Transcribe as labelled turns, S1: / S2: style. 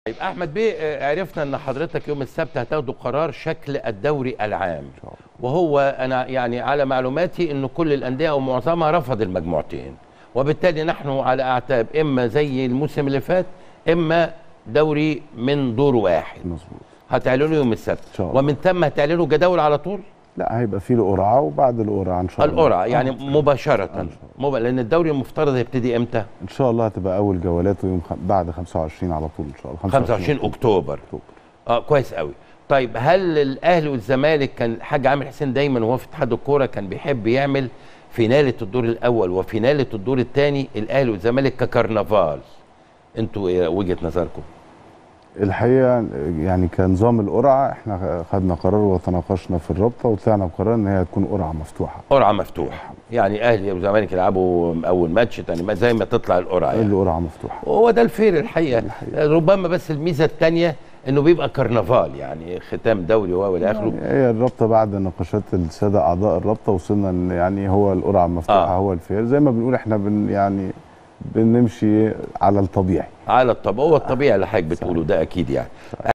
S1: طيب احمد بيه آه، عرفنا ان حضرتك يوم السبت هتاخدوا قرار شكل الدوري العام
S2: شاء الله.
S1: وهو انا يعني على معلوماتي انه كل الانديه او معظمها رفض المجموعتين وبالتالي نحن على اعتاب اما زي الموسم اللي فات اما دوري من دور واحد
S2: مظبوط
S1: هتعلنوا يوم السبت
S2: إن شاء الله.
S1: ومن ثم هتعلنوا جداول على طول
S2: لا هيبقى في القرعه وبعد القرعه ان شاء الله
S1: القرعه يعني
S2: آه.
S1: مباشره
S2: آه، إن شاء
S1: مب... لان الدوري المفترض هيبتدي امتى
S2: ان شاء الله هتبقى اول جولاته يوم خ... بعد 25 على طول ان شاء الله
S1: 25 اكتوبر
S2: اكتوبر
S1: اه كويس قوي طيب هل الاهلي والزمالك كان الحاج عامر حسين دايما وهو في اتحاد الكوره كان بيحب يعمل فينالة الدور الاول وفينالة الدور الثاني الاهلي والزمالك ككرنفال انتوا ايه وجهه نظركم
S2: الحقيقه يعني كنظام القرعه احنا خدنا قرار وتناقشنا في الرابطه وطلعنا بقرار ان هي تكون قرعه مفتوحه
S1: قرعه مفتوحه يعني اهلي والزمالك يلعبوا اول ماتش تاني ما- زي ما تطلع القرعه يعني
S2: القرعه مفتوحه
S1: وهو ده الفير الحقيقه
S2: الحقيقة.
S1: ربما بس الميزه الثانيه انه بيبقى كرنفال يعني ختام دوري و الى اخره
S2: يعني هي الرابطه بعد نقاشات الساده اعضاء الرابطه وصلنا ان يعني هو القرعه المفتوحه
S1: آه.
S2: آه. هو الفير زي ما بنقول احنا بن يعني بنمشي على الطبيعي
S1: على الطبيعي هو الطبيعي اللي حضرتك بتقوله ده اكيد يعني